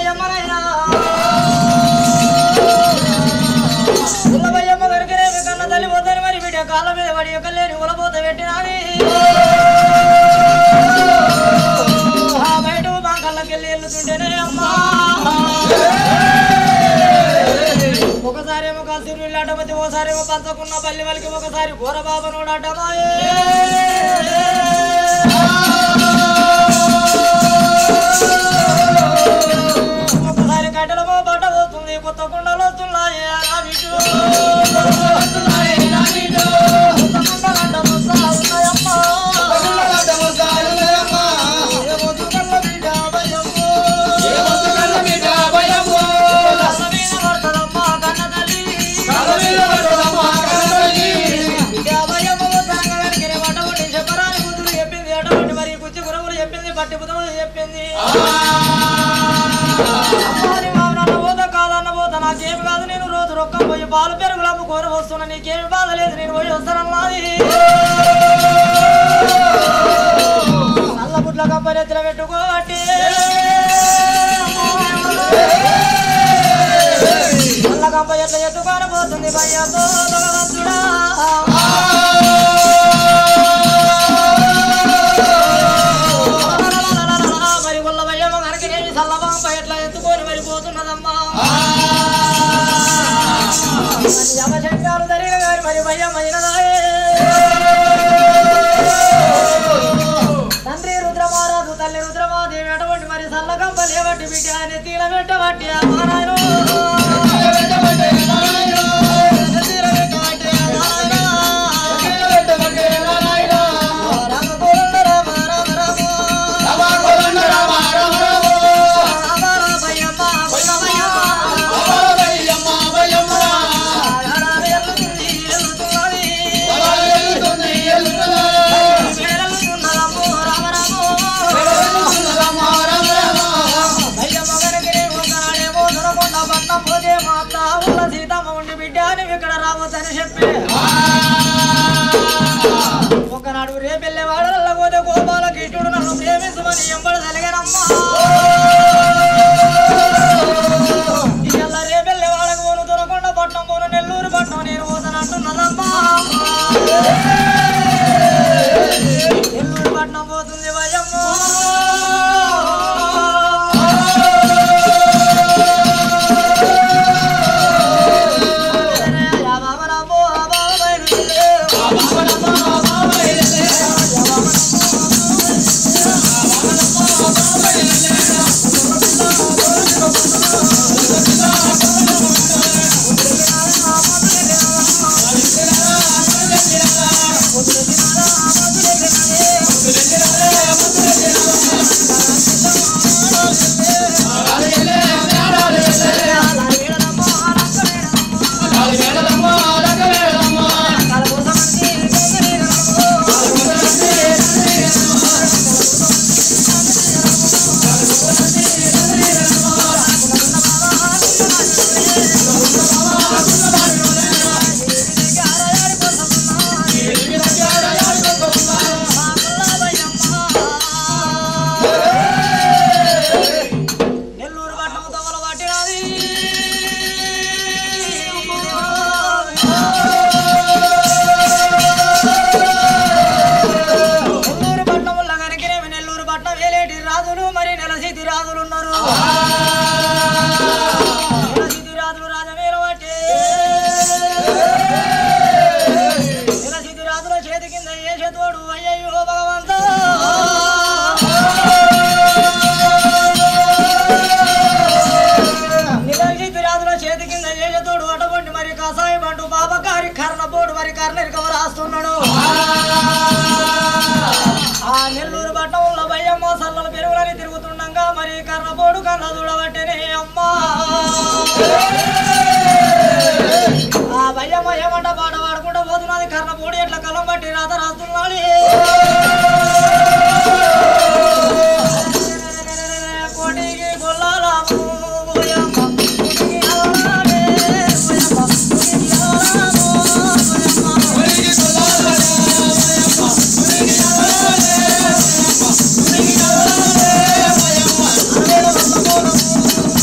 భయమ్మనైనా ఉల్లభయ్యమ్మ దొరికినేమి కన్న తల్లి పోతని మరి బిడ్డ కాళ్ళ మీద పడి ఒక లేని ఉలబోత పెట్టినాని ఆ బయట మా కళ్ళకెళ్ళి వెళ్తుంటేనే అమ్మా ఒకసారేమో కసిరు అడ్డమతి ఓసారేమో పంచకున్న పల్లి వలికి ఒకసారి ఘోరబాబనోడు అడ్డమాయే ఒకసారి కట్టెలమో బట్ట పోతుంది కొత్త కుండలు వస్తున్నాయి ఆ బిడ్డు. కొత్త కుండలంట వస్తావున్నాయమ్మా. ఏ వద్దు కళ్ళ బిడ్డ భయము. కళ్ళ మీద పడతదమ్మా కన్న తల్లి. బిడ్డ భయము సంగడానికి బట్ట కొట్టి చెప్పరాని బుద్ధులు చెప్పింది అటువంటి మరి కుచ్చి గురవులు చెప్పింది పట్టి బుధములు చెప్పింది అమ్మాని మామనన్న పోత కాదన్న పోత నాకేమి కాదు నేను రోజు రొక్కం పోయి పాలు పెరుగులు అమ్ముకోరు వస్తున్నా నీకేమి బాధ లేదు నేను పోయి వస్తానన్నది నల్ల బుట్ల కంపరెత్తుల పెట్టుకోబట్టి నల్ల కంప ఎట్ల ఎత్తుకొని పోతుంది భయ్యతో భగవంతుడా మరి గుల్ల భయ్యమ్మ కనకనేమి సల్లబాంప ఎట్లా ఎత్తుకొని మరి పోతున్నదమ్మా మరి యమశంకాలు జరిగిన గాని మరి భయ్యమ్మ అయినదాయే తండ్రి రుద్రమారాజు తల్లి రుద్రమాదేవి అటువంటి మరి సల్లకంప లేవట్టి బిడ్డ అని తీల పెట్టబట్టి ఆ మానాయను తీల పెట్టబట్టి ఆ నాయనా. రామ గోవింద రామ రామ రామ. రామ రామ భయ్యమ్మ భయ్యమ్మ. రామ ఎల్లుతుంది, ఎల్లుతున్నది. చేరలుతున్నదమ్మో రామ రామో. భయ్యమ్మ వెనకనే ఒకనాడేమో దొరకొండ పట్నం పోతే మా అత్త ఊళ్ళ సీతమ్మ ఉండి బిడ్డ నువ్వు ఇక్కడ రావద్దని చెప్పి ఒకనాడు రేపెళ్ళే వాడల పోతే గోపాల కృష్ణుడు నన్ను ప్రేమించమని ఎంబడి తలిగానమ్మా ఇవాళ రేపెళ్ళే వాడకు పోను దొరకొండ పట్నం పోను నెల్లూరు పట్నం నేను పోతానంటున్నదమ్మా నెల్లూరు పట్నం పోతుంది భయమ్మో నెల్లూరు పట్టణం తమల పట్టినది నెల్లూరు పట్టణంలో కనుకనేమి నెల్లూరు పట్నం వేలేటి రాజులు మరి నెలసీతి రాజులు ఉన్నారు నెలసీతి రాజులు రాజమేర పట్టే నెలసీతి రాజుల చేతి కింద ఏ చేతోడు అయ్యయ్యో భగవంతా నిలజిత్ రాజుల చేతి కింద ఏజతోడు అటువంటి మరి కసాయి బండు బాబగారి కర్ణపోడు మరి కర్ణరికవ రాస్తున్నాడు ఆ నెల్లూరు పట్టణంలో భయ్యమ్మ సల్లల పెరుగులని తిరుగుతుండగా మరి కర్ణపోడు కన్న చూడబట్టేనే అమ్మా ఆ భయ్యమ్మ ఏమంట పాట పాడుకుంటూ పోతున్నది కర్ణపోడు ఎట్లా కలం బట్టి రాత రాస్తున్నాడు కోటికి గొల్లాలము ఓయమ్మ, కోటికి అలరాడే ఓయమ్మ, కోటికి అలరాము ఓయమ్మ. అరవేల వంద కోలము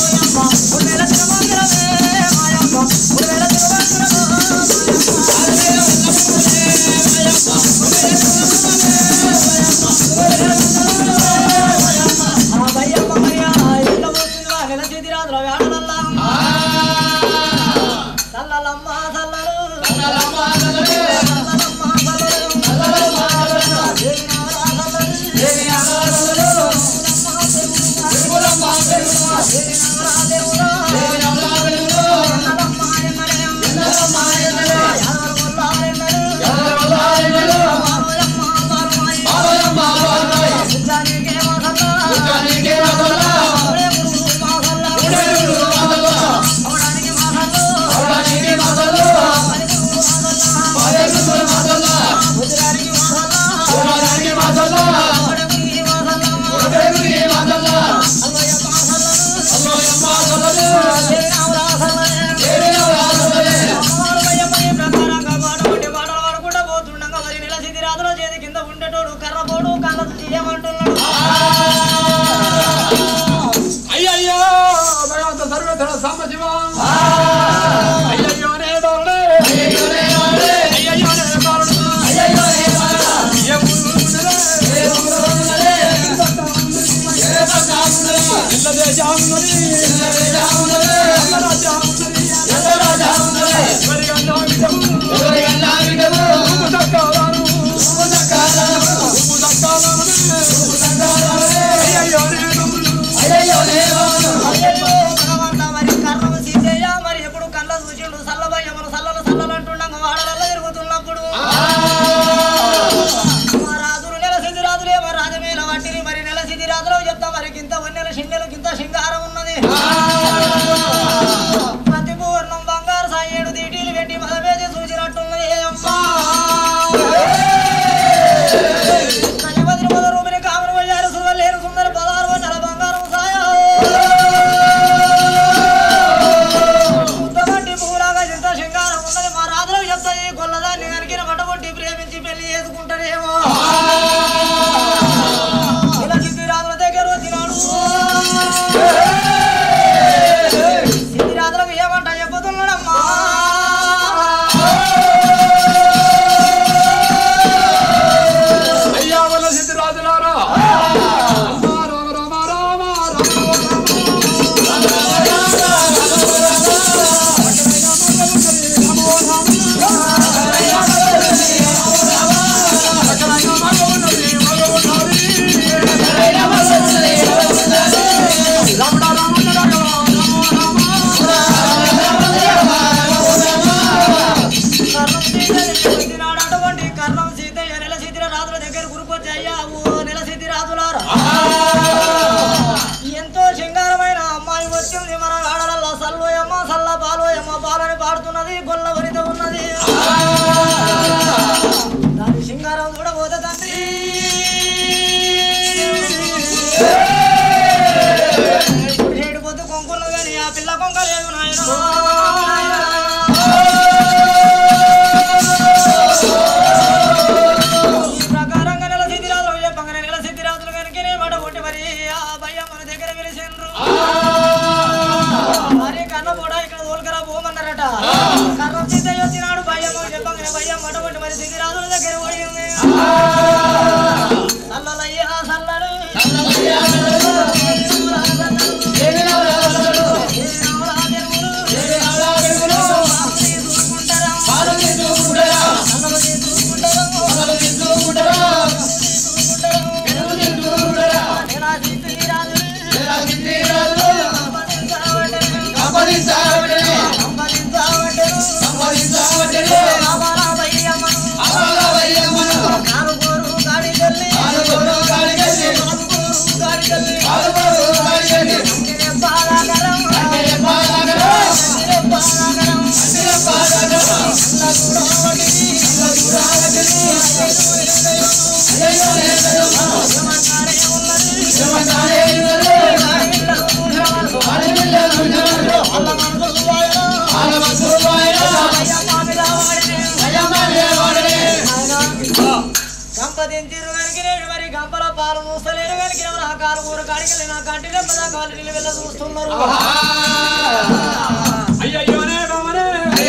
అయ్యయ్యో, భగవంతా, మరి కర్ణం సీతయ్య, మరి ఎప్పుడు కళ్ళ చూసిండు సల్లబయ్యమును సల్లలు సల్లలు అంటుండగా వాడలలో తిరుగుతున్నప్పుడు మా రాజులు నెల సిద్ధి రాజులే మరి రాజమేల వట్టిని మరి నెల సిద్ధి రాజులు చెప్తా మరి గింత వన్నెల షిన్నెల గింత శృంగారం ఉన్నది ప్రతి పూర్ణం బంగారు సాయేడు దీటీలు పెట్టి మదవేసి చూసినట్టున్నది అమ్మా కలిపదిని పద రూపిని కామని పోయారు సువలేరు సుందరి పదహారు వందల బంగారం సాయా ఉత్తమంటి పూలాగా ఇంత శృంగారం ఉన్నది మా రాజులకు చెప్తాయి గొల్లదాన్ని వెనకిన పట్టగొట్టి ప్రేమించి పెళ్లి చేసుకుంటారేమో ఇలా సిద్ధిరాజుల దగ్గర వచ్చినాడు సిద్ధిరాజులకు ఏమంట చెప్పుతున్నాడమ్మా అయ్యా వల్ల సిద్ధిరాజులారా రామ రామ రామ రామ కర్ణం సీతయ్య వచ్చినాడు అటువంటి కర్ణం సీతయ్య నెల సిద్ధిర రాజుల దగ్గర గురుకొచ్చి అయ్యా ఓ నెల సిద్ధి రాజులారా ఎంతో శృంగారమైన అమ్మాయి వచ్చింది మన ఆడలల్లా సల్లోయమ్మ సల్ల పాలోయమ్మ పాలని పాడుతున్నది గొల్ల వనిత ఉన్నది దాని శృంగారం చూడబోతే తండ్రి ఏడు పొద్దు కొంకున్నది కానీ ఆ పిల్ల కొంక లేదు ఈ ప్రకారంగా నెల సిద్ధిరాజులు చెప్పగానే నెల సిద్ధిరాజులు కనుకనే మాట కొట్టి మరి ఆ భయ్య మన దగ్గర పిలిచిండ్రు మరి కన్న కూడా ఇక్కడ తోలుకరా పోమన్నారట కర్ర సిద్ధయ్య వచ్చినాడు భయ్య మరి చెప్పగానే భయ్య మాట కొట్టి మరి సిద్ధిరాజుల దగ్గర పోయింది సల్లలయ్యా సల్లలు సంపదించిరు కనుక నేను మరి గంపల పాలు మూస్తలేరు కనుక నా కాలు కూర కాడికి నా కంటి నెమ్మదా కాలు నిలవెళ్ళ చూస్తున్నారు అయ్యయ్యోనే బామనే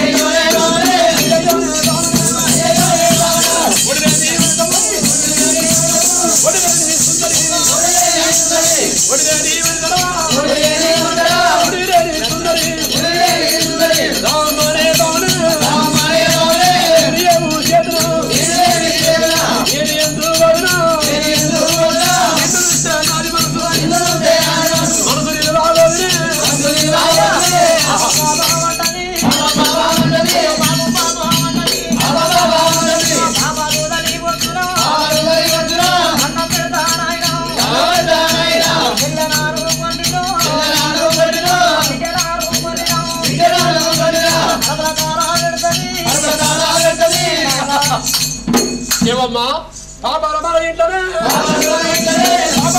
ఏమమ్మా పాపాల మన ఇంట్లోనే పాపాల మన ఇంట్లోనే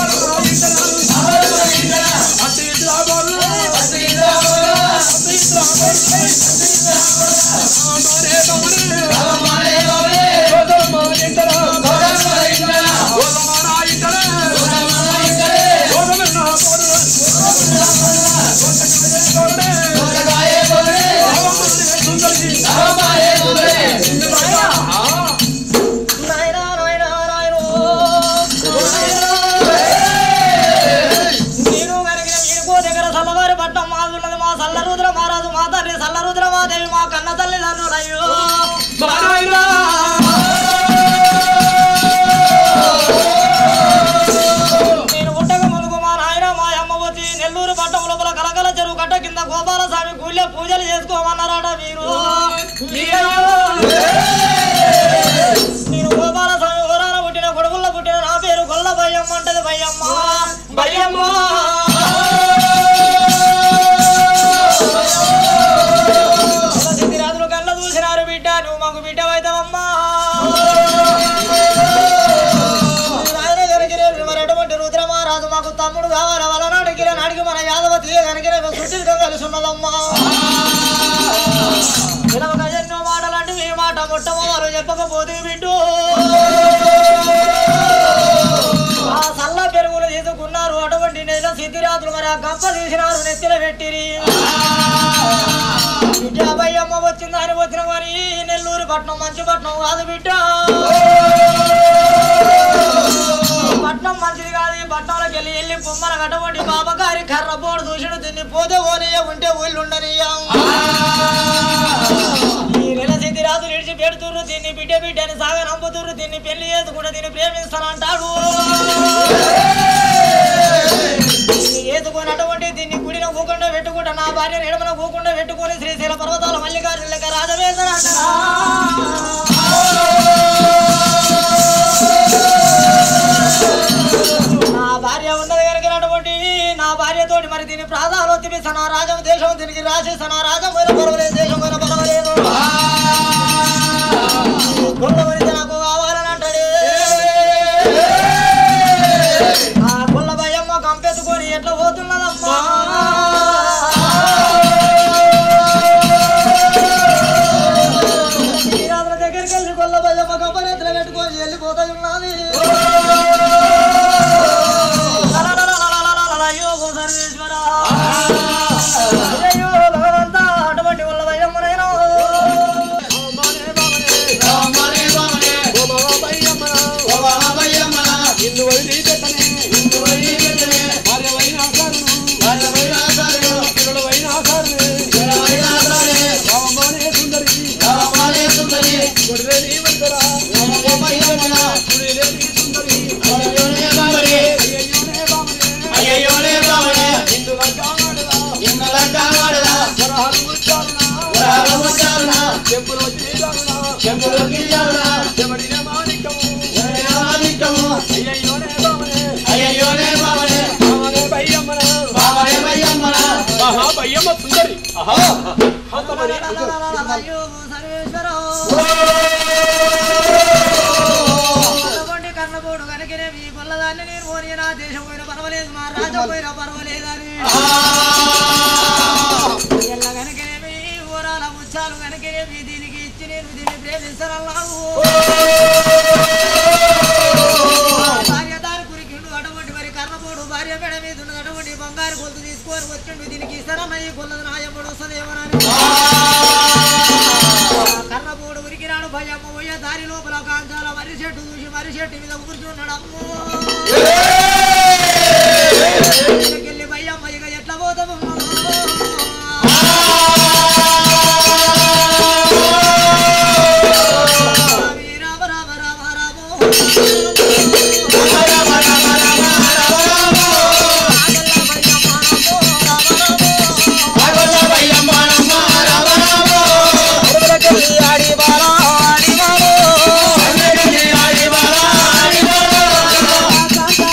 అట్టి ఇటు రాబోదు అట్టి ఇటు రాబోదు అట్టి ఇటు రాబోదు రామనే బామనే గోదమ్మ ఇంటరా గోదమ్మ నా ఇంటరా గోదమ్మ నా పోడు నాయనా నాయనా నాయనో నేను కనుక రాజు మా తల్లి సల్ల రుద్రమాదేవి మా కన్న తల్లి తండ్రులయ్యో నేను పుట్టక మునుగు మా నాయన మా అమ్మ వచ్చి నెల్లూరు పట్టం లోపల కలకల చెరువు కట్ట కింద గోపాల స్వామి గుళ్ళే పూజలు చేసుకోమన్నారట మీరు నేను గోపాల స్వామి ఊరాన పుట్టిన కొడుకుల్లో పుట్టిన నా పేరు గొల్ల భయ్యమ్మ అంటది భయ్యమ్మ భయ్యమ్మ రాత్రులు కళ్ళ చూసినారు బిడ్డ నువ్వు మాకు బిడ్డ అవుతావమ్మా ఆయన కనుకనే మరి ఎటువంటి రుద్రమహారాజు మాకు తమ్ముడు కావాలి వాళ్ళ నాడికి నాడికి మన యాదవతి కనుకనే సుట్టిగా కలిసి ఉన్నదమ్మా పిలవక ఎన్నో మాటలంటే మీ మాట మొట్టమొదలు చెప్పకపోతే బిడ్డు ఆ సల్ల పెరుగులు తీసుకున్నారు అటువంటి నెల సిద్ధిరాత్రులు మరి ఆ గంప తీసినారు నెత్తిన పెట్టిరి విద్యాభయ్యమ్మ వచ్చిందని వచ్చిన మరి నెల్లూరు పట్నం మంచి పట్నం కాదు బిడ్డ పట్నం మంచిది కాదు ఈ పట్నంలోకి వెళ్ళి వెళ్ళి బొమ్మల కట్టబడి బాబగారి కర్ర బోడు దూషణ తిని పోతే ఓనియ ఉంటే ఊళ్ళుండనియ్యం ఈ నెల సిద్ధి రాజు నిడిచి పెడుతుర్రు దీన్ని బిడ్డ బిడ్డని సాగ నమ్ముతుర్రు దీన్ని పెళ్లి చేసుకుంటే దీన్ని ప్రేమిస్తానంటాడు దీన్ని ఏదుకున్నటువంటి దీన్ని గుడిన ఊకుండా పెట్టుకుంటా నా భార్య ఎడమన ఊకుండా పెట్టుకొని శ్రీశైల పర్వతాల మల్లికార్జున లెక్క రాజవేంద్ర నా భార్య ఉన్నది కనుకనటువంటి నా భార్యతోటి మరి దీని ప్రాధాలు తిపిస్తా నా రాజం దేశం దీనికి రాసేస్తా నా రాజం పోయిన పర్వాలేదు దేశం పోయిన పర్వాలేదు గొల్లవరిత నాకు కావాలని అంటాడే ఆ గొల్ల భయమ్మ కంపెత్తుకొని ఎట్లా పోతున్నదమ్మా శ్రీరాముల దగ్గరికి వెళ్ళి గొల్ల భయమ్మ కంపెనెత్తులు పెట్టుకొని వెళ్ళిపోతా ఉన్నది అయ్యో ఓ సర్వేశ్వర అయ్యో భగవంతా అటువంటి గొల్ల భయమ్మనైనా ఇల్లు వదిలిపెట్టనే ఇల్లు వదిలిపెట్టనే భార్య వైన ఆకారును భార్య వైన ఆకారును పిల్లల వైన ఆకారును పిల్లల వైన ఆకారునే రామమానే సుందరి రామమానే సుందరి గొడ్రేని వందరా రామమాయమ్మన గుడిలేని సుందరి అయ్యోనే బామరే అయ్యోనే బామరే అయ్యోనే బామరే ఇందు లంకాడదా ఇందు లంకాడదా వరహాలు ముచ్చారునా వరహాలు ముచ్చారునా చెంపులో గిరిజారునా చెంపులో గిరిజారునా చెమడిన మాణికము చెమడిన మాణికము అయ్యోనే బామరే అయ్యోనే బామరే బామరే బయ్యమ్మన బామరే బయ్యమ్మన మహా బయ్యమ్మ సుందరి ఆహా అయ్యో సర్వేశ్వర కన్నపోడు కనుకనే మీ గొల్లదాన్ని నేను పోనీ నా దేశం పోయిన పర్వాలేదు మా రాజ్యం పోయిన పర్వాలేదని ఎల్ల కనుకనే మీ ఊరాల ముచ్చాలు కనుకనే మీ దీనికి ఇచ్చి నేను దీన్ని ప్రేమిస్తానన్నావు భార్య దారి కురికిండు అటువంటి మరి కర్ణపోడు భార్య మెడ మీద ఉన్నది అటువంటి బంగారు గొలుసు తీసుకొని వచ్చిండు దీనికి ఇస్తారన్న ఈ గొల్లది నాయముడు వస్తుందేమోనని కర్ణపోడు ఉరికినాడు భయమ్మ పోయే దారి లోపల కాంచాల వరి చెట్టు చూసి వరి చెట్టు మీద కూర్చున్నాడు అమ్మో వెళ్ళి భయమ్మ ఇక ఎట్లా పోతాము రామ రామ రామ రామ ఆడి బాలా ఆడి బాలో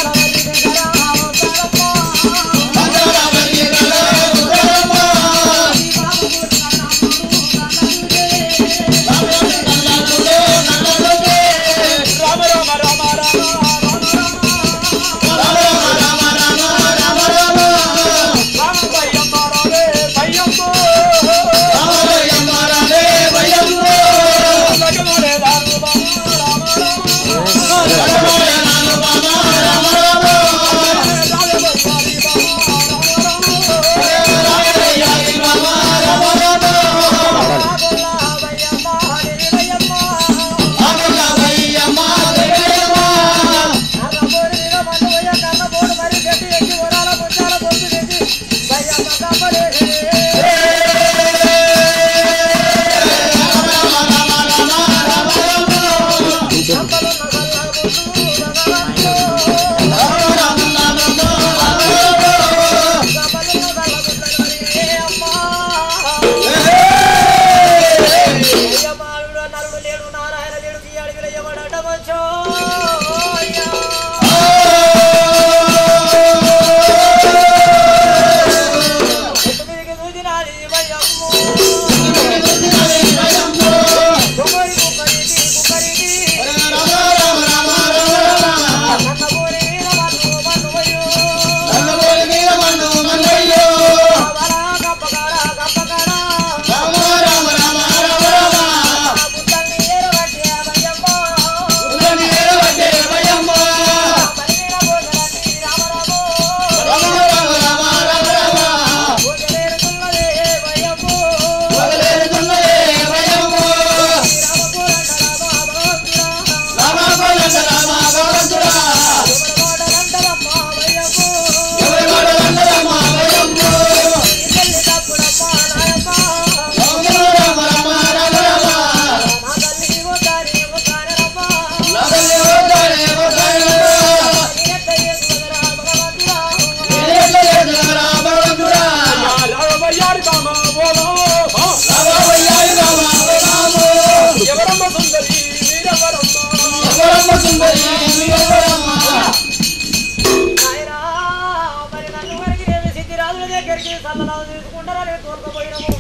దగ్గరికి సల్లలావు తీసుకుంటారని తోలుకపోయినాము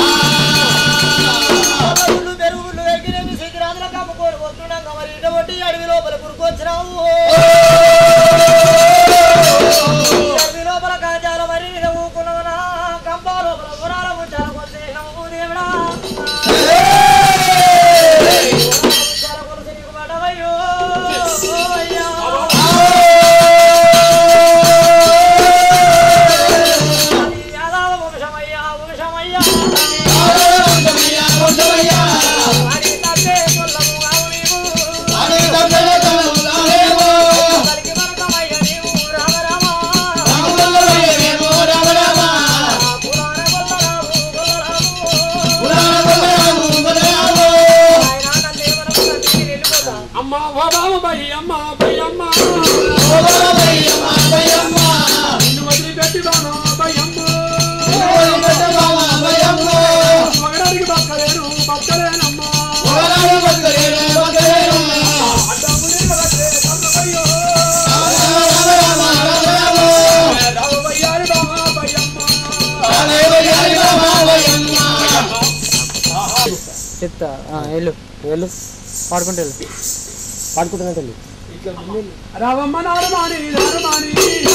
గుళ్ళు పెరుగుళ్ళు ఎక్కినవి సిద్ధిరాజులకు అమ్ముకొని వస్తుండగా మరి ఇటువంటి అడవి లోపల కురుకొచ్చినావు అడవి లోపల కాజాల మరి మీద ఊకున్నవనా కంప లోపల పురాల ముచ్చాల కొద్దేశము దేవుడా ముచ్చాల కొలుసు నీకు పడవయ్యో అయ్యా యాదవ వంశమయ్యా వంశమయ్యా వాడి తప్పే కొల్లము ఆవు నీవు కలిగి మరకమయ్య నీవు రామ రామ పురాణ కొల్లరాము కొల్లరాము ఆయన నందే మనకు నందికి వెళ్ళిపోతా అమ్మ ఓ బావ బై అమ్మ బై అమ్మ నిన్ను వదిలిపెట్టి బాను బై అమ్మ మగడానికి బక్కలేను బక్కలేనమ్మ అడ్డము నీకు వదిలే కన్నమయ్యో. రావు బయ్యారి బావ బై అమ్మ. చెప్తా వెళ్ళు వెళ్ళు పాడుకుంటే వెళ్ళు పాడుకుంటున్నట్టు వెళ్ళు రావమ్మ నారమాణి నారమాణి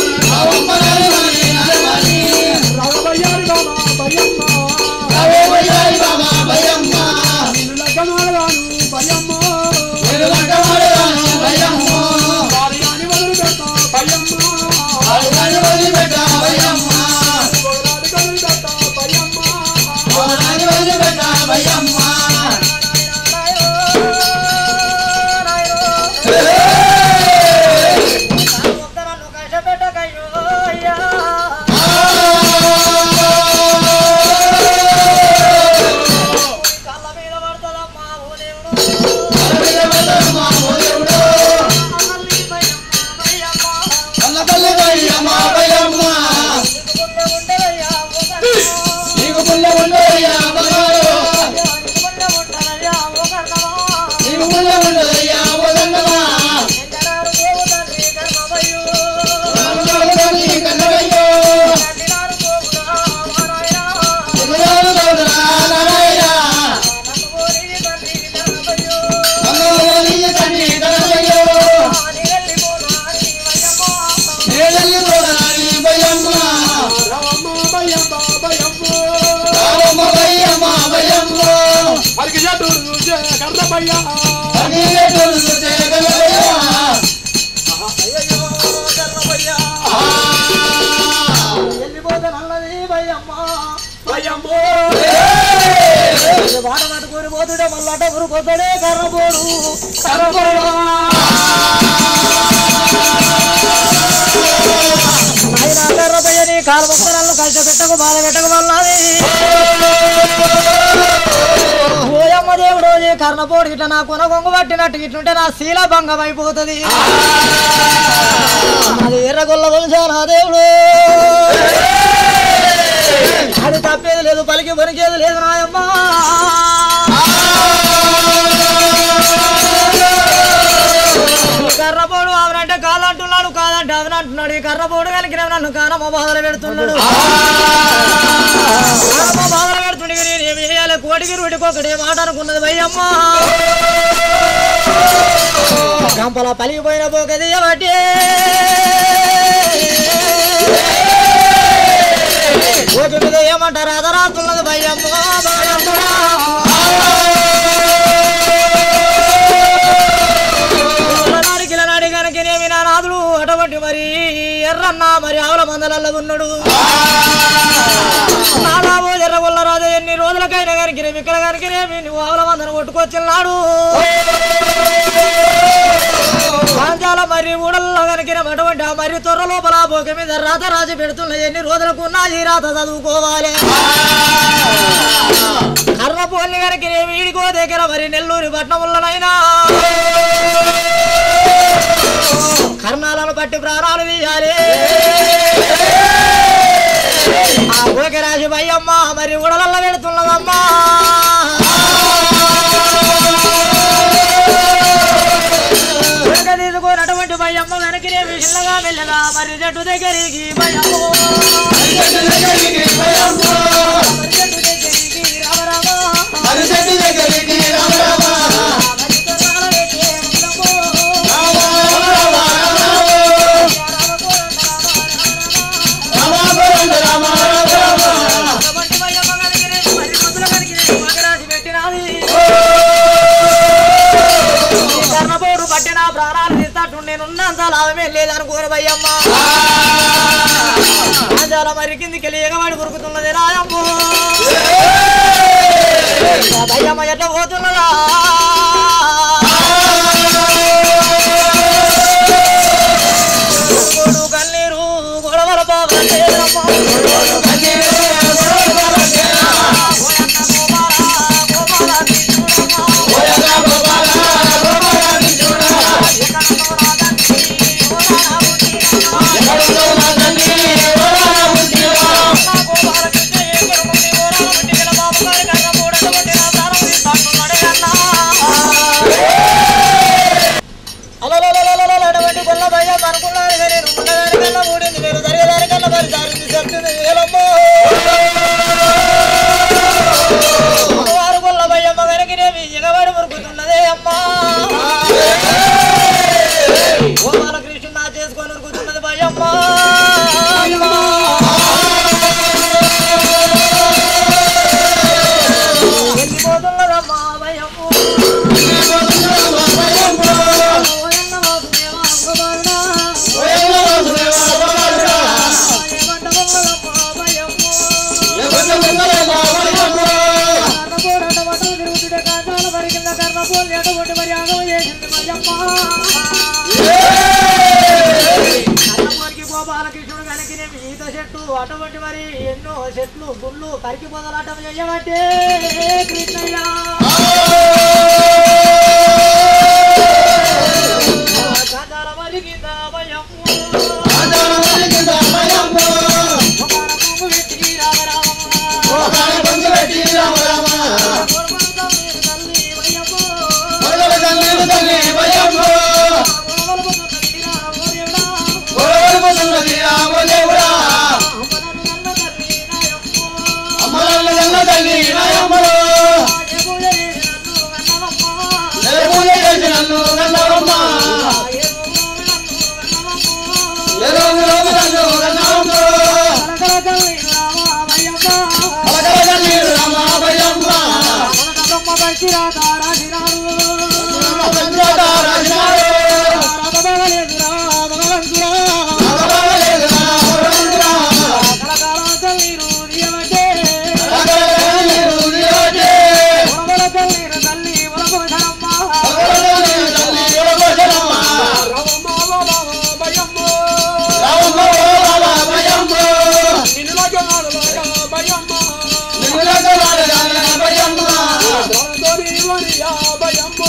రావు బయ్యారి బావ బై అమ్మ నిన్ను లగ్గమాడదాను బై అమ్మ భార్యాని వదిలిపెట్టా బై అమ్మ గోడాడి వదిలిపెట్టా బై అమ్మ రావమ్మ బై అమ్మ బై అమ్మ అరికి జట్టుడు చూసే కర్రబయ్యా బయ్యమ్మో వాడ పట్టుకొని పోతుండే మళ్ళీ అట ఊరుకోతాడే కర్రపోడు కర్రపోడు ఆయన కర్రపోయ నీ కాలు మొక్కలను కలిసి పెట్టకు బాధ పెట్టకు మళ్ళీ ఓయమ్మ దేవుడు నీ కర్ణపోడు ఇట్లా నా కొన కొంగు పట్టినట్టు ఇట్లుంటే నా శీల భంగం అయిపోతుంది అది ఎర్రగొల్ల వంశానా దేవుడు అది తప్పేది లేదు పలికి పనికేది లేదు నాయమ్మ కర్రపోడు అవనంటే కాదంటున్నాడు కాదంటే అవని అంటున్నాడు ఈ కర్రపోడు కనుక నన్ను కానమ్మ బాధలు పెడుతున్నాడు కానమ్మ బాధలు పెడుతుండే నేను ఏమి చేయాలి కోటికి రూటికి ఒకటే మాట అనుకున్నది భయ్యమ్మ గంపల పలిగిపోయిన పోకది ఏమంటే ఓటు మీద ఏమంటారు అదరాతున్నది భయ్యమ్మ నాడికి నాడి కనుకనేమి నా నాదుడు అటువంటి మరి ఎర్రన్న మరి ఆవుల మందలల్లో ఉన్నాడు నాదాబో ఎర్రగొల్ల రాజు ఎన్ని రోజులకైనా కనుకనేమి ఇక్కడ కనుకనేమి నువ్వు ఆవుల మందను కొట్టుకొచ్చిన్నాడు పాంచాల మరి ఊడల్లో కనుక అటువంటి ఆ మరి తొర్ర లోపల బోక మీద రాత రాజు పెడుతున్న ఎన్ని రోజులకు నా ఈ రాత చదువుకోవాలి కర్రపోల్ని కనుక వీడికో దగ్గర మరి నెల్లూరి పట్నములనైనా కర్ణాలను పట్టి ప్రాణాలు తీయాలి ఆ ఊరికి రాజు భయ్యమ్మ మరి ఉడలల్ల పెడుతున్నదమ్మా ఉడక తీసుకున్నటువంటి భయ్యమ్మ వెనక్కి చిన్నగా మెల్లగా మరి జట్టు దగ్గరికి భయ్యమ్మ అంతా లాభమే లేదనుకోరు భయ్యమ్మ చాలా మరి కిందికి వెళ్ళి ఎగవాడి కొరుకుతున్నది రాయమ్మ భయ్యమ్మ ఎట్లా పోతున్నదా గోడు కన్నీరు గొడవల బాబా అలలలలలలలటువంటి గొల్ల భయం అనుకున్నాను కానీ నేను ఉన్నదానికన్నా మూడింది మీరు జరిగేదానికన్నా మరి దారింది చెప్తుంది వేలమ్మో వారు గొల్ల భయమ్మ వెనకనేమి ఎగవాడి మురుకుతున్నదే అమ్మా ఓ బాలకృష్ణ నా చేసుకొని ఉరుకుతున్నది భయమ్మ వెళ్ళిపోతున్నదమ్మా భయమ్మ గోపాలకృష్ణుడు కనుక ఈత చెట్టు అటువంటి మరి ఎన్నో చెట్లు గుళ్ళు కరికి పొదలాటం చేయబట్టే కృష్ణయ్య కాదాల మరిగింద భయము ఒకన పువ్వు పెట్టి రామరామ గోర్వంతా మీరు తల్లి భయము గోర్వలు పొందుతున్నది రామోదేవుడా అమ్మలను నల్ల తల్లి నాయమ్మ దేవుడే నన్ను కన్నవమ్మ ఏదో నన్ను కన్నవమ్మ కలకల కన్నీరు రామ భయమ్మ పంచాట రాజనాడు భగవలేదురా భగవంతురా కలకల కన్నీరు నీవటే భగవలేని తల్లి ఒలగోశరమ్మ రామమ్మ బాబా భయమ్మ నిన్నలాగలాడగా భయమ్మ అందరి ఓడిగా భయమ్మ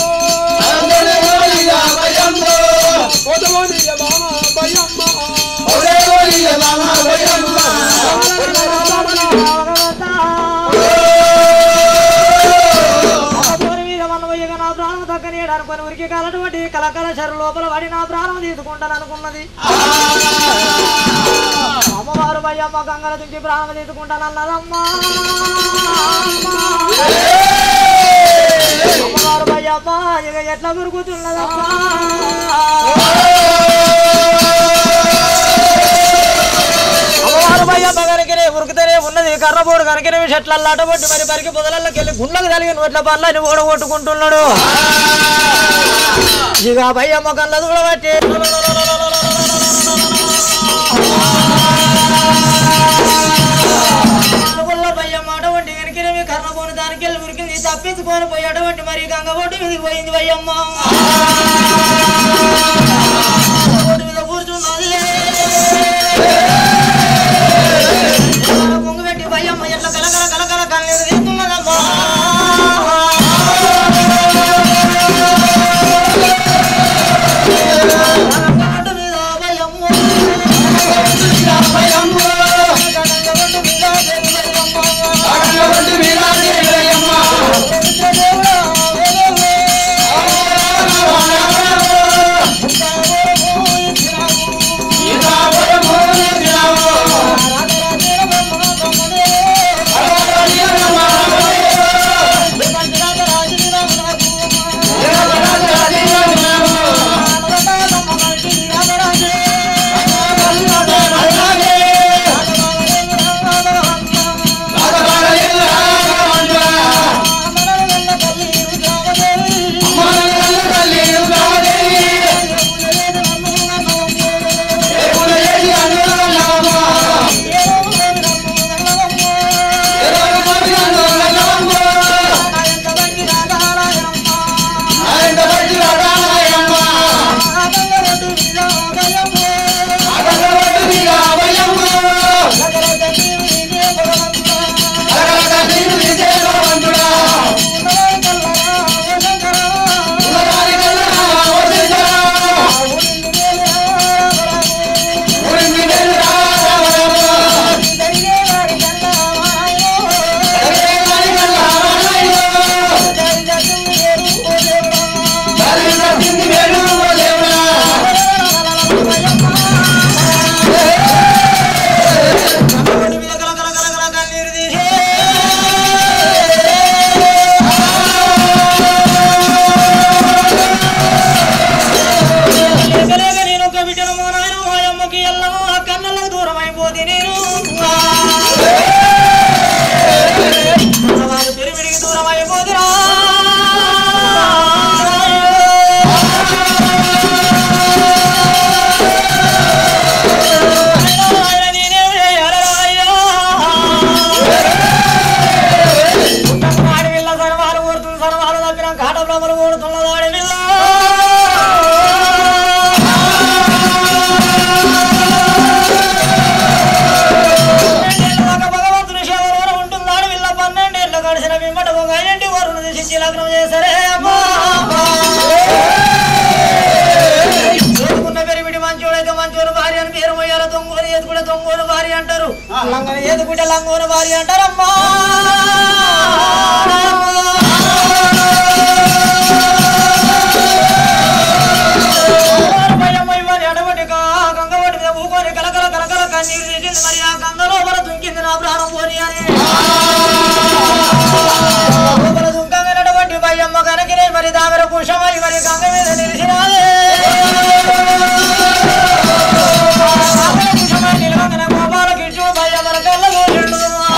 ఒరే ఓడిగా బాబా భయమ్మ అనుకుని ఉరికి కలటువంటి కలకల చెరు లోపల పడి నా ప్రాణం తీసుకుంటాను అనుకున్నది అమ్మవారు భయమ్మ గంగల దించి ప్రాణం తీసుకుంటాను అన్నదమ్మా అమ్మవారు భయమ్మ ఇక ఎట్లా మురుగుతున్నదమ్మా అమ్మవారు భయమ్మ కనుకనే ఉరికితేనే ఉన్నది కర్రబోడు కనుకనే చెట్లల్లో అటబొట్టి మరి పరికి పొదలకి వెళ్ళి గుండెలకు కలిగిన నోట్ల పనులని ఓడగొట్టుకుంటున్నాడు ఇక భయమ్మ కళ్ళ చూడబట్టి అనుకున్న భయ్యమ్మ అటువంటి వెనక్కి కర్రబోను దానికి వెళ్ళి ఉరికింది తప్పించుకొని పోయి అటువంటి మరి గంగబొట్టు మీదకి పోయింది భయ్యమ్మ గంగబొట్టు మీద కూర్చున్నది పొంగు పెట్టి భయ్యమ్మ ఎట్లా కలకల కలకల కన్నీరు తీస్తున్నదమ్మా గంగబొట్టు మీద భయ్యమ్మ గంగబొట్టు మీద భయ్యమ్మ దేవుడా లంగన ఏదుకుంటే లంగోన భార్య అంటారమ్మా భయమ్మ ఇవ్వాలి అటువంటి గంగవాటి మీద ఊకొని కలకల కలకల కన్నీరు తీసింది మరి ఆ గంగ లోపల దుంకింది నా ప్రాణం పోని అని లోపల దుంకమైనటువంటి భయమ్మ కనకినే మరి దామెర కుషమై మరి గంగ మీద నిలిచినాదే దామెర కుషమై నిలవగానే గోపాల కిష్ణుడు భయమ్మల కళ్ళ చూసిండు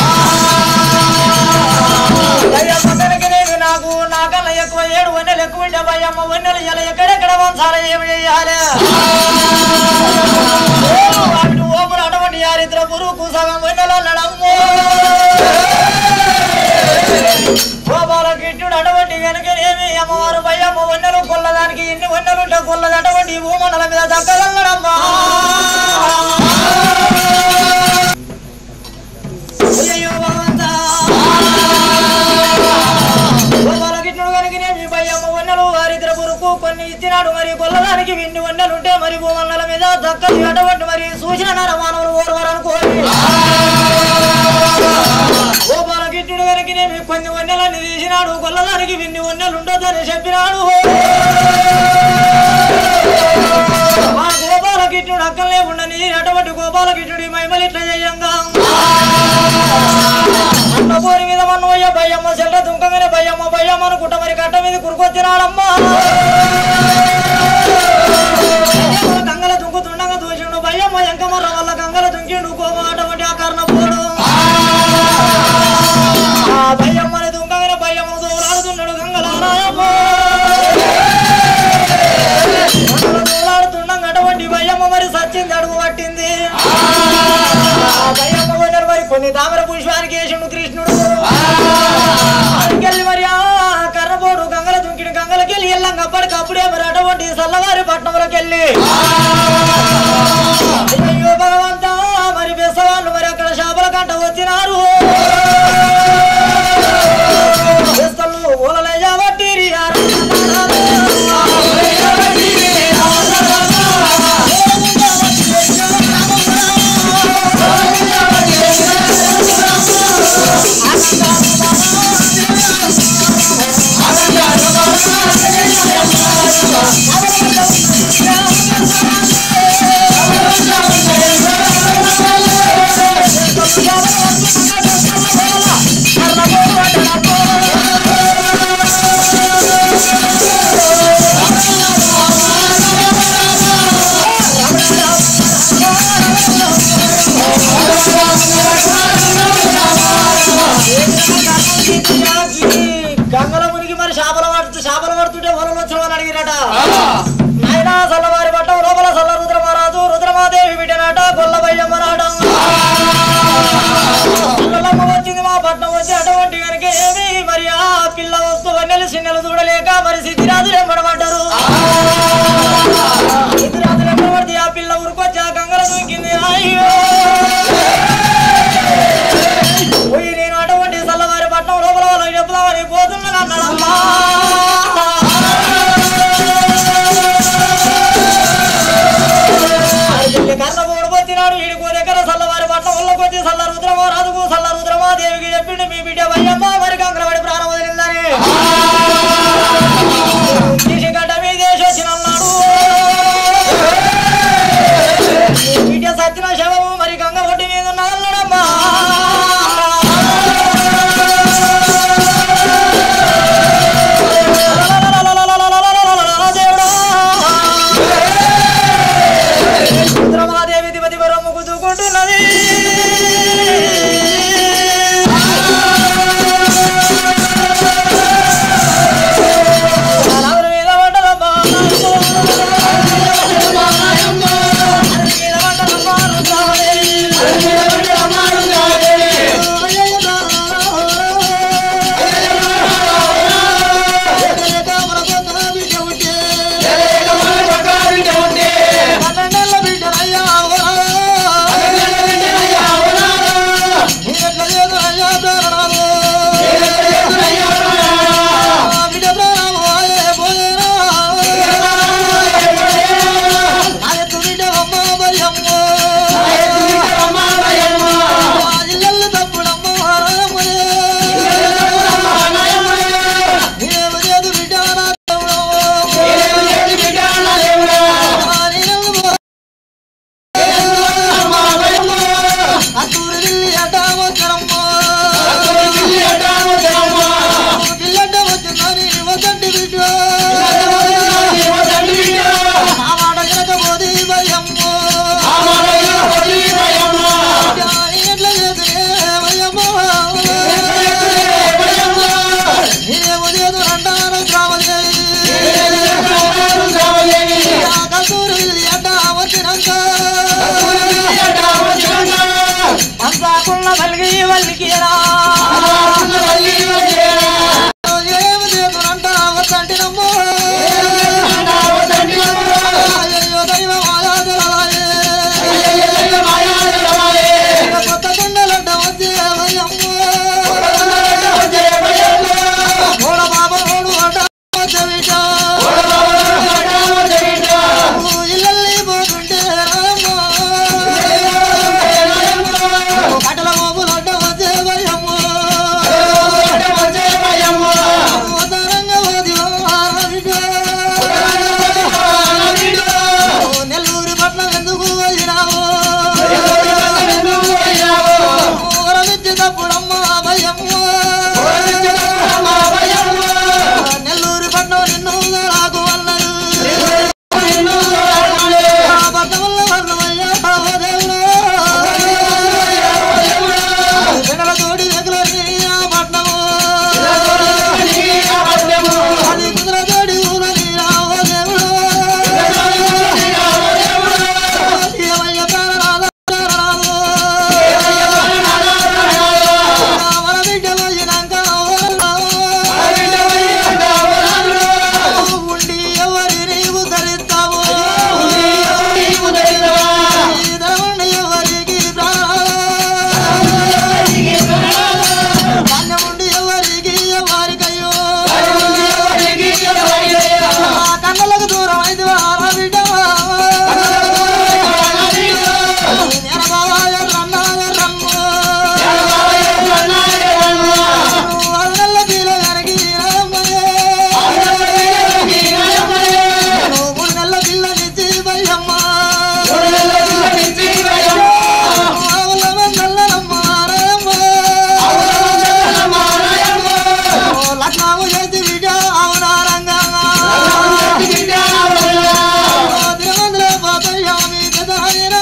భయమ్మ కనకినేవి నాకు నా కళ్ళ ఎక్కువ ఏడు వన్నెలు ఎక్కువ ఉంటే భయమ్మ వన్నెలు ఇలా ఎక్కడెక్కడ వంచాలి ఏమి చేయాలి వాటి ఓపులు అటువంటి యారిద్ర పురుగు సగం వన్నెలు అల్లడమ్మో గోపాల కిట్టుడు అటువంటి కనుకనేమి అమ్మవారు భయమ్మ వన్నెలు కొల్లదానికి ఎన్ని వన్నెలుంటే కొల్లది అటువంటి భూమండల మీద దక్కగలడమ్మా అయ్యయ్యో భగవంతా. గోపాల కిట్టుడు కనుకనేమి భయమ్మ వన్నెలు వారిద్ర పురుగు కొన్ని ఇచ్చినాడు మరి కొల్లదానికి ఎన్ని వన్నెలుంటే మరి భూమండల మీద దక్కది అటువంటి మరి సూచన నరమానవులు ఓర్వరనుకోని గోపాల కిట్టుడు వెనక్కి కొన్ని వన్నెలన్నీ తీసినాడు కొల్లదానికి విన్ని వన్నెలు ఉండొద్దని చెప్పినాడు మా గోపాల కిట్టుడు అక్కలే ఉండని అటువంటి గోపాల కిట్టుడి మైమలి ఇట్లా చేయంగా అన్నపోరి మీద మన్నయ్య భయమ్మ చెల్ల దుంకగానే భయమ్మ భయమ్మ అనుకుంటా మరి కట్ట మీద కురుకొచ్చినాడమ్మా గంగల దుంకుతుండగా దూషిండు భయమ్మ ఎంకమర్ర వల్ల గంగల దుంకిండు కోమ అటువంటి ఆ కర్ణ పోడు ఆ భయమ్మని దుంగగిన భయమ్మ దూలాడుతున్నాడు గంగలారాయమ్మ దూలాడుతుండగా అటువంటి భయమ్మ మరి సచ్చింది అడుగు పట్టింది ఆ భయమ్మ కొన్నారు మరి కొన్ని తామర పుష్పానికి వేసిండు కృష్ణుడు అందుకెళ్ళి మరి ఆ కర్రపోడు గంగల దుంకిన గంగలకెళ్ళి ఎల్లంగా అప్పటికప్పుడే మరి అటువంటి సల్లవారి పట్టణంలోకి వెళ్ళి అయ్యో భగవంతా మరి బెసవాళ్ళు మరి అక్కడ చేపల కంట వచ్చినారు బెస్తలు ఊలలే జాబట్టిరి గంగల మునిగి మరి చేపల పడుతూ చేపల పడుతుంటే వలలు వచ్చిన అడిగిరట నాయనా సల్లవారి పట్టం లోపల సల్ల రుద్రమహారాజు రుద్రమాదేవి బిడ్డనాట గొల్లబయ్యమ్మ నాట పిల్లలమ్మ వచ్చింది మా పట్నం వచ్చి అటువంటి కనుక ఏమి మరి ఆ పిల్ల వస్తూ వన్నెలు చిన్నెలు చూడలేక మరి సిద్ధిరాజులు ఎంబడబడ్డారు సిద్ధిరాజులు ఎంబడబడితే ఆ పిల్ల ఉరికొచ్చి ఆ గంగల దూకింది అయ్యో పోయి నేను అటువంటి సల్లవారి పట్నం లోపల వాళ్ళకి చెప్దామని పోతున్నాను అన్నాడమ్మా కన్నపోడు వచ్చినాడు వీడికి దగ్గర సల్లవారి పట్నం వచ్చి సల్ల రుద్రమా రాజుకు సల్ల రుద్రమా దేవికి చెప్పిండు మీ బిడ్డ భయ్యమ్మ మరి కంకరవాడి ప్రాణం వదిలిందని తీసి గడ్డ మీద వచ్చిన అన్నాడు ఈ బిడ్డ సత్యన శవము మరి గంగ ఆకున్న వల్గి వల్లికిరా ఏమి చేతునంట వద్దంటినమ్మో అయ్యో దైవం ఆయాదలాయే కొత్త కొండలంట వచ్చే వయ్యమ్మో ఓడ బాబా ఓడు అడ్డ వచ్చవిట ఇల్లల్లి పోతుంటే రామో కటల మోపులు అడ్డ వచ్చే వయ్యమ్మో ఉదరంగా ఓదిలో ఆరాధిగా. నెల్లూరు పట్నం ఎందుకు పోయినావు ఊరమిచ్చినప్పుడమ్మ భయమ్మ నెల్లూరు పట్నం నిన్ను నాకు అన్నారు ఆ పట్టణంలో వర్ణమయ్యా ఓ దేవుడా. జనల తోడి వెగులని ఆ పట్నము అది కుదుర తోడి ఊరని రావో దేవుడా. ఏమయ్య ప్రాణనాథ ప్రాణనాథో. నా వరబిడ్డ పోయినాక ఓ ఉండి ఎవరిని ఉద్ధరిస్తావో ఈ ధనముండి ఎవరికి ప్రాణముండి ఎవరికి ఎవరికయ్యో ఆ కన్నులకు దూరం అయితే వారా బిడ్డ ఎనబాయ రన్నాయ రమ్ము అన్నల్ల తీర గనకి రమ్మనే మూడు నెలల పిల్లనిచ్చి భయమ్మ ఆవుల మందల్లమ్మ రమ్మ లగ్నము చేతి బిడ్డ అవునారంగా తిరుమందులో పోతయ్యా మీ పెదనాయనా.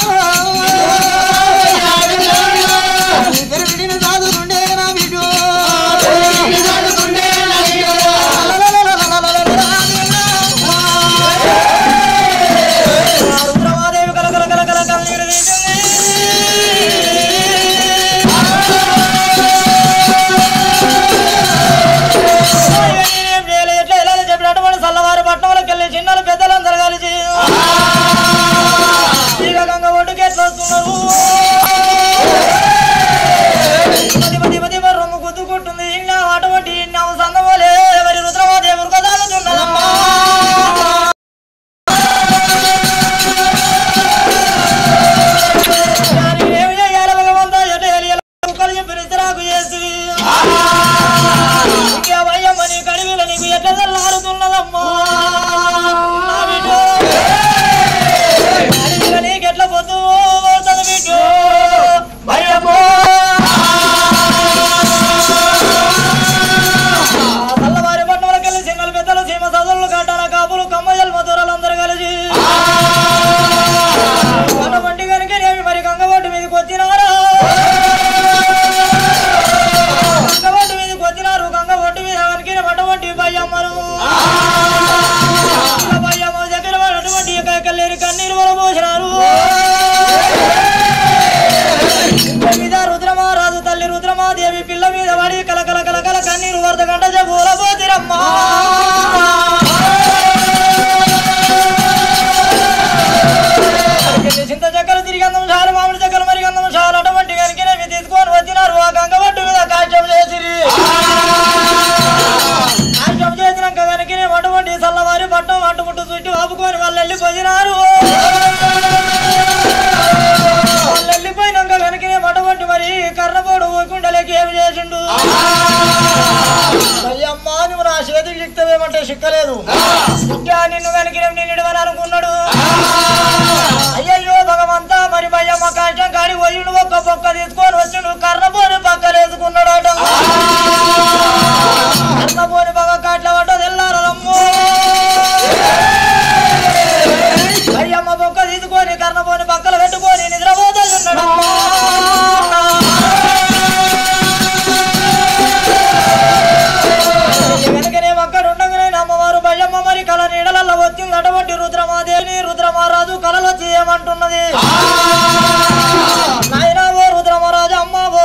మీ పెరుమిడిని సాదుకుండే నా బిడ్డు. రుద్రమాదేవి కల కల కల కల కన్నీరు నేనేం చేయలే, ఎట్లా వెళ్ళాలి చెప్పినటువంటి సల్లవారి పట్టణంలోకి వెళ్ళి చిన్నలు పెద్దలందరూ కలిసి ఇక గంగ ఒడ్డుకి ఎట్లా వస్తున్నారు పది పది పది మరి రొమ్ము గుద్దుకుంటుంది ఇన్నా అటువంటి ఇన్నా సందమోలే మరి రుద్రమాదేవి కదాలుతున్నదమ్మా ఏమి చేయాలి భగవంతా ఎటు వెళ్ళాలి కుక్కలు చెప్పిన ఇతరాకు చేసి నీకే భయమ్మ నీ కడివిలో నీకు ఎట్లా తెల్లారుతున్నదమ్మా నా బిడ్డ. కడివిలో నీకెట్లా పొద్దు పోతుంది బిడ్డ. భయమ్మో. ఆ తెల్లవారి పట్టణంలోకి వెళ్ళి సింగల్ పెద్దలు సీమ సదులు కట్టాల కాపులు కమ్మజల్ మధురాలందరూ కలిసి కన్నబండి కనుక నేమి మరి గంగబొట్టు మీదకి వచ్చినారా గంగబొట్టు మీదకి వచ్చినారు గంగబొట్టు మీద కనుక పట్టబట్టి భయమ్మరు భయమ్మ దగ్గర పడినటువంటి కళ్ళేరు కన్నీరు వల పోసినారు ఇంటి మీద రుద్రమారాజు తల్లి రుద్రమాదేవి పిల్ల మీద పడి కలకల కలకల కన్నీరు వరద గంట చెబుల పోతిరమ్మా చింత చక్కలు తిరిగి అందం చాలు మామిడి చక్కలు మరి అందం చాలు అటువంటి కనుక తీసుకొని వచ్చినారు ఆ గంగబట్టు మీద కాశ్యం చేసిరి కాశ్యం చేసినాక కనుక అటువంటి చల్లవారి పట్టం అట్టుముట్టు చుట్టూ ఆపుకొని వాళ్ళు వెళ్ళిపోయినారు వాళ్ళు వెళ్ళిపోయినాక కనుక అటువంటి మరి కర్రపోడు కుండలకి ఏమి చేసిండు అయ్యమ్మా నువ్వు నా చేతికి చిక్తవేమంటే చిక్కలేదు ఇంకా నిన్ను కనుక నేను అనుకున్నాడు అయ్యయ్యో భగవంతా మరి భయ్యమ్మ కాష్టం కాడి పోయిండు ఒక్క పొక్క తీసుకొని వచ్చిండు కర్రపోని పక్కలేసుకున్నాడట కర్రపోని పక్క కాట్ల పడ్డ తెల్లారమ్మో భయ్యమ్మ పొక్క తీసుకొని కర్రపోని పక్కల పెట్టుకొని నిద్రపోతున్నాడమ్మా వెనకనే అక్కడ ఉండగానే అమ్మవారు భయమ్మ మరి కళ నీడలలో వచ్చింది అటువంటి రుద్రమాదేవిని రుద్రమహారాజు కళలో చేయమంటున్నది నాయనా ఓ రుద్రమహారాజు అమ్మ ఓ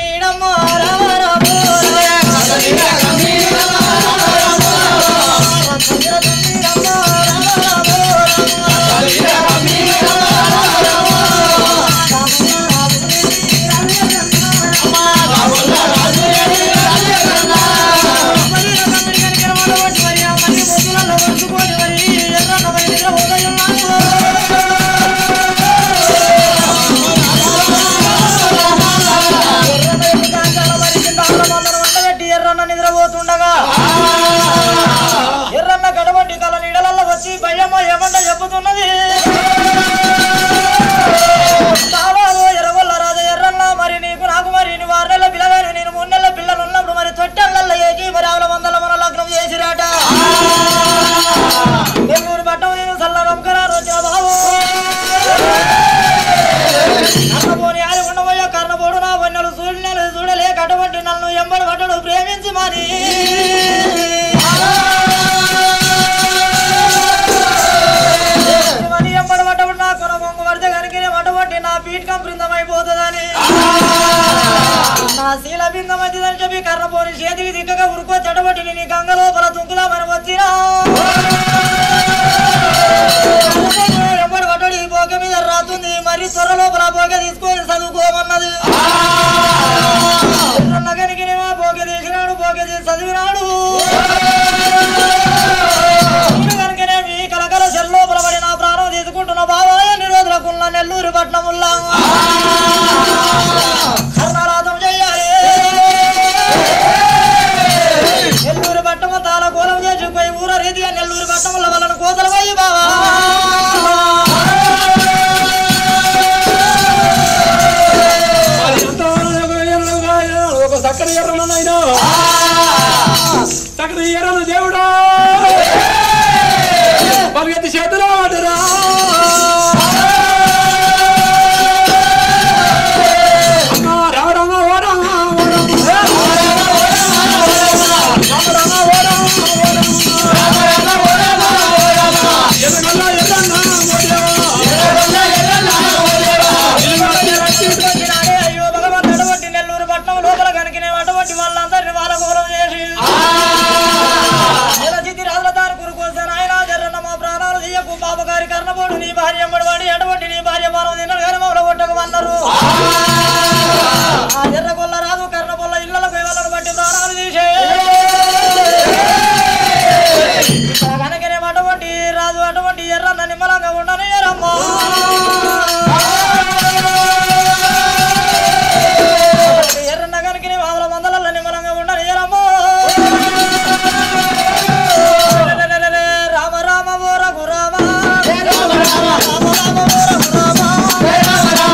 నీడమ్మ రామ రామ ఎర్రన్న నిద్రపోతుండగా ఎర్రన్న గడబట్టి కల నీడలల్ల వచ్చి భయమ్మ ఏమంట చెప్పుతున్నది కావాలో ఎర్రగొల్ల రాజు ఎర్రన్న మరి నీకు నాకు మరి నీ ఆరు నెలల పిల్లగాని నేను మూడు నెలల పిల్లలు ఉన్నప్పుడు మరి తొట్టెళ్ళల్లో ఏకి మరి ఆవుల వందల మన లగ్నం చేసిరాట నెల్లూరు పట్టం నేను సల్ల రంకరారు వచ్చిన బాబు కర్ణపోని ఆది ఉండబోయే కర్ణపోడు నా వన్నెలు సూర్యులు చూడలే కటబట్టి నన్ను ఎంబడి పట్టడు ప్రేమించి మరి మరి ఎంబడి పట్టబడి నా కొన బొంగు పడితే కనుక పట్టబట్టి నా పీఠకం బృందమైపోతుందని నా శీల బిందమైందని చెప్పి కర్ణపోని చేతికి దిక్కగా ఉరుకో చెడబట్టి నీ గంగ లోపల దుంకుదామని వచ్చినా ఎవడు పడ్డాడు ఈ బోగ మీద రాతుంది మరి త్వర లోపల బోగ తీసుకొని చదువుకోమన్నది నగనికి బోగ తీసినాడు బోగ తీసి చదివినాడు నేను కనుకనే మీ కలకల సెల్ లోపల పడి నా ప్రాణం తీసుకుంటున్న బాబా ఎన్ని రోజులకున్న నెల్లూరు పట్నముల్లా కర్ణారాధం చెయ్యాలి నెల్లూరు పట్టము తాళ కోలం చేసుకుపోయి ఊర రీతిగా నెల్లూరు పట్టముల వలన కోతలు పోయి బావా అది ఎంత ఎర్రగా ఒక చక్కని ఎర్రన నాయన చక్కని ఎర్రన దేవుడా పరిగెత్తి చేతిలో ఆడరా అమ్మా, రావడమా, ఓడమా, ఓడమా. రావడమా, ఓడమా, ఓడమా. ఎర్రగొల్ల ఎర్రన్న ఓడేవా. ఎలుగొట్టి రట్టి వచ్చినాడే అయ్యో భగవంతుడు అటువంటి నెల్లూరు పట్నం లోపల కనుకనే అటువంటి వాళ్ళందరినీ వాళ్ళ కోలం చేసి చితి రాజుల తాను కురుకోసాను ఆయన జర్రన్న మా ప్రాణాలు తీయకు బాబు గారి కర్ణపోడు నీ భార్య ఎంబడివాడి అటువంటి నీ భార్య పాలం తిన్నాడు కానీ మమ్మల్ని కొట్టకమన్నారు ఆ ఎర్ర కొల్ల రాదు కర్ణ పొల్ల ఇళ్ళకు వాళ్ళను బట్టి ప్రాణాలు తీసే కనుకనే అటువంటి రాజు అటువంటి ఎర్రన్న నిమ్మలంగా ఉండని రమ్మా ఎర్రన్న కనుకనే వాళ్ళ మందలలో నిమ్మలంగా ఉండని రమ్మా రామ రామ ఓ రఘు రామ రామ రామ ఓ రఘు రామ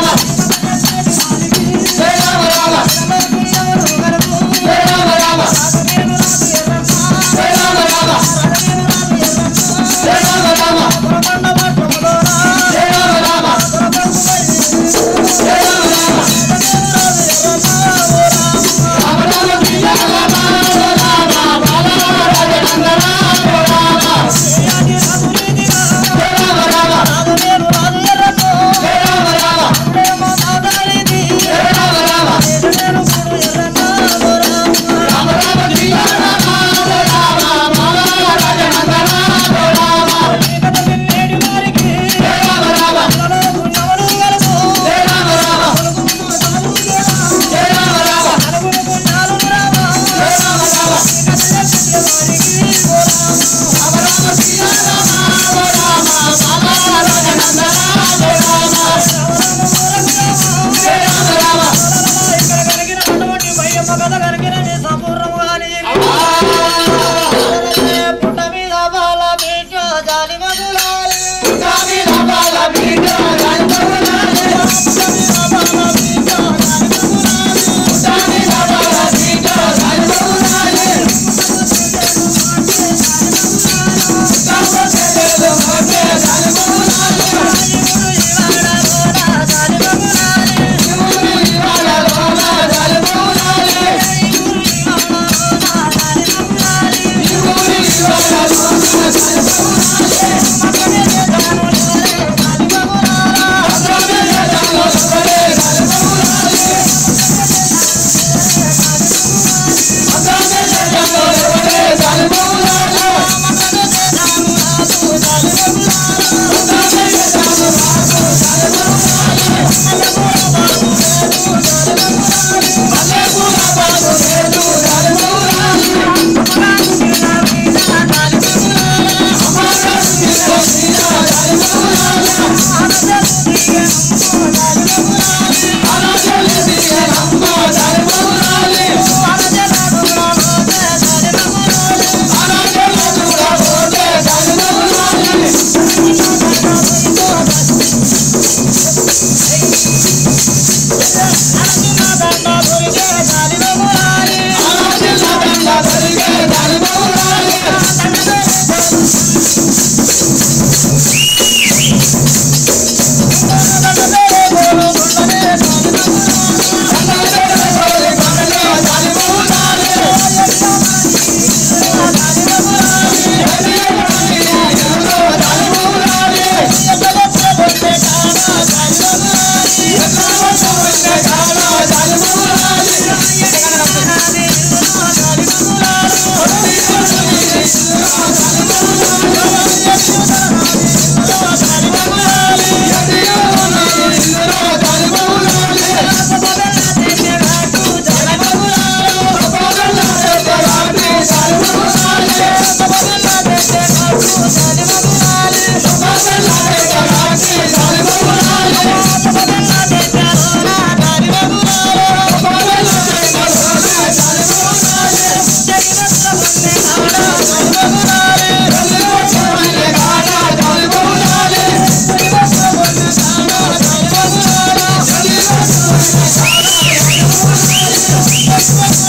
పుట్ట మీద బాల బీచ జాలి మధులాలి జాలి మధులాలి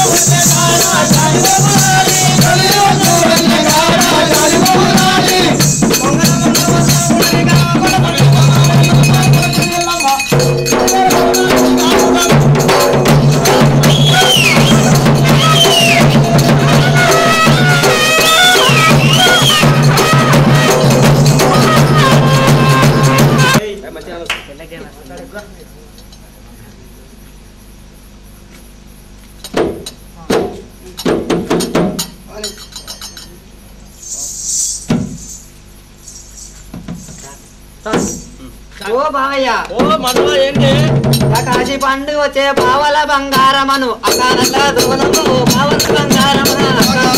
ఓ బావయ్య ఓ మనవా ఏంటి కాశీ పండుగ వచ్చే బావల బంగారమను అకాలంగా దోలము బావల బంగారమన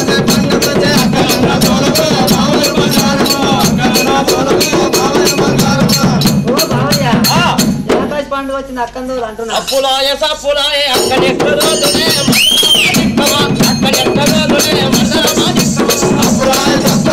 ఓ బావయ్య కాశీ పండుగ వచ్చింది అక్కందోలు అంటున్నా అప్పులాయ సప్పులాయ అక్కడెక్కడోదునే మదనమాణిక్కమా అక్కడెక్కడోదునే మదనమాణిక్కమా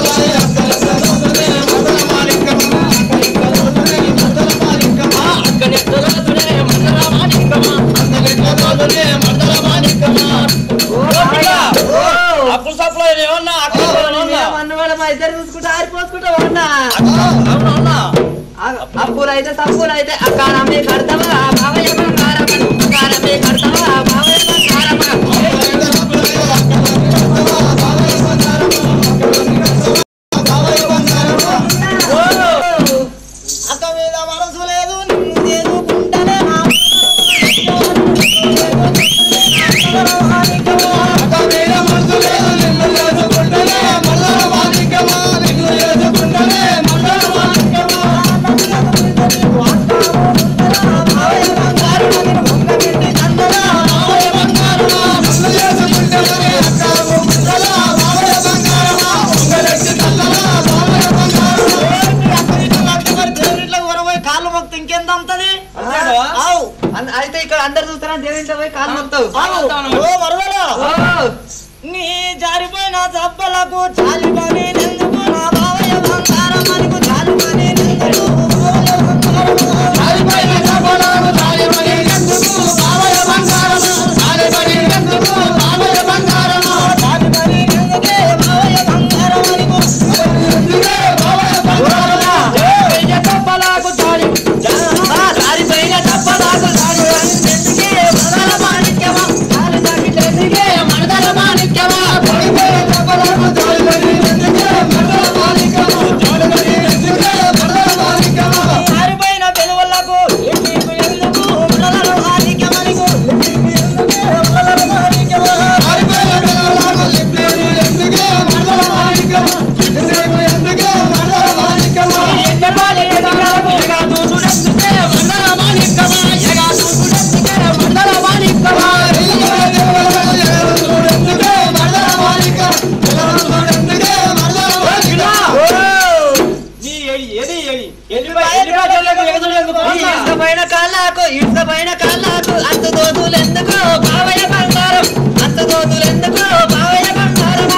అక్కడెక్కడోదునే మదనమాణిక్కమా అక్కడెక్కడోదునే మదనమాణిక్కమా ఓ బావయ్య ఓ అప్పులు సప్పులాయ ఏమన్నా అక్కడ ఏమన్నా అన్నవాళ్ళ మా ఇద్దరు చూసుకుంటా ఆరిపోసుకుంటా ఉన్నా అవునన్నా అప్పులు అయితే తప్పులు అయితే అకారమే కడతావా బావయ్య బంగారమను అకారమే కడతావా బావయ్య బంగారమను అక్క మీద మనసు లేదు నిన్ను చేసుకుంటేనే నా కాళ్ళు మొక్కు ఇంకెంత అంతది అంతేనా? ఆవు. అన్- అయితే ఇక్కడ అందరు చూస్తారా దేవుని పోయి కాళ్ళు మొక్తావు ఆవు. ఓ మరదలా నీ జారిపోయిన దెబ్బలకు చాలిపని ఎందుకు నా బావయ్య బంగారం అనుకు చాలిపని ఎందుకు బావయ్య బంగారము. చాలిపని ఎందుకే బావయ్య బంగారం అనుకు. ఆ, చాలిపోయిన దెబ్బలకు చాలిపని ఎందుకే మరల మాణిక్యమా. చాలు తగ్గితే ఎందుకే మరదల మాణిక్యమా. జారిపోయిన పెదవులకు ఎన్నికు ఎందుకు మరల మాణిక్యమనికు. ఎన్నికు ఎందుకే మరల మాణిక్యమా. ఇష్టమైన కాళ్ళకు ఇష్టమైన కాళ్ళకు అంత దోతులు ఎందుకు బావయ్య బంగారం అంత దోతులు ఎందుకు బావయ్య బంగారమా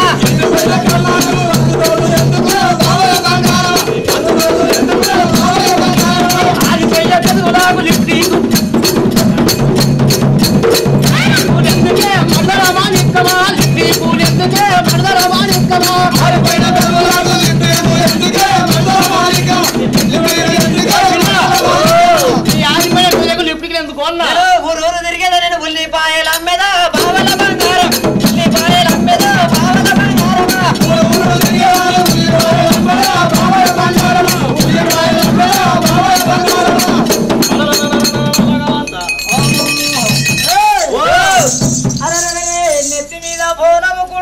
ఆరిపోయిన చదువులాగు లిప్టి ఎందుకే మర్దల మాణిక్కమా లిప్టి ఎందుకే మర్దల మాణిక్కమా ఆరిపోయిన ప్రజలకు లిఫ్ట్కి ఎందుకు అన్నా ఊరు ఊరు తిరిగేదా నేను ఉల్లిపాయలు అమ్మేదా బావల బంగారం ఉల్లిపాయలు అమ్మేదా బావల బంగారమా అరెరెరె, నెత్తి మీద బోనము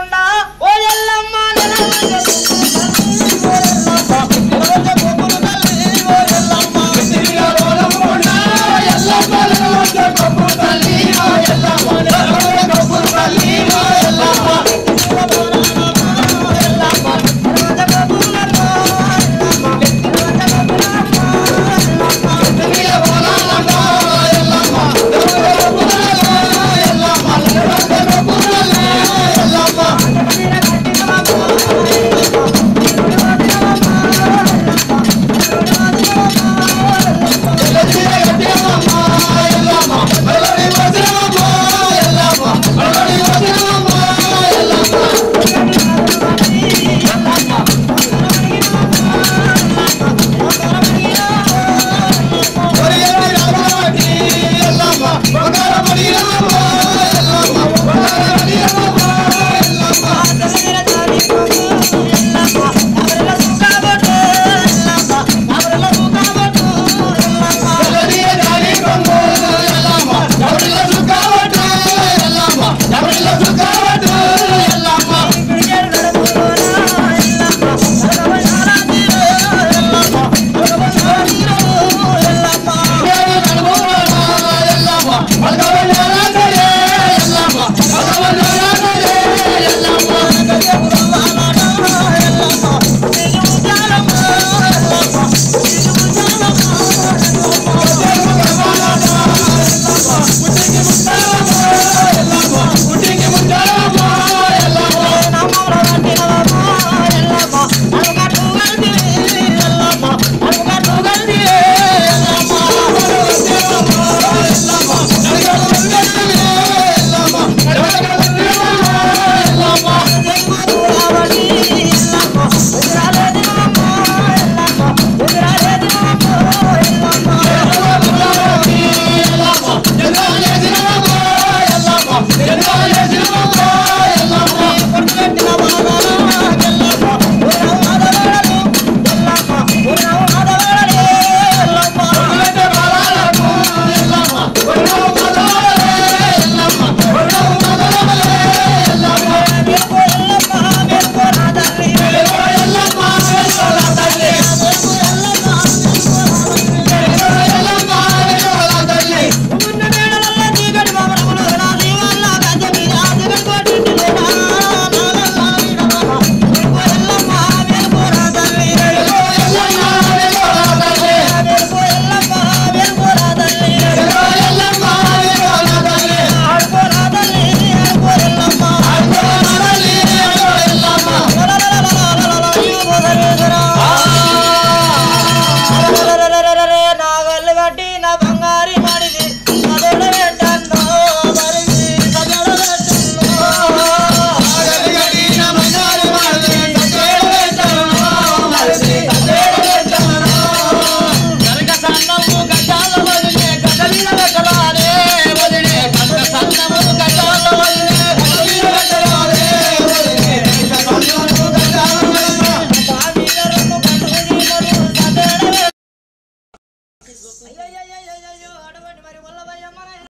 బంగారి మాడిది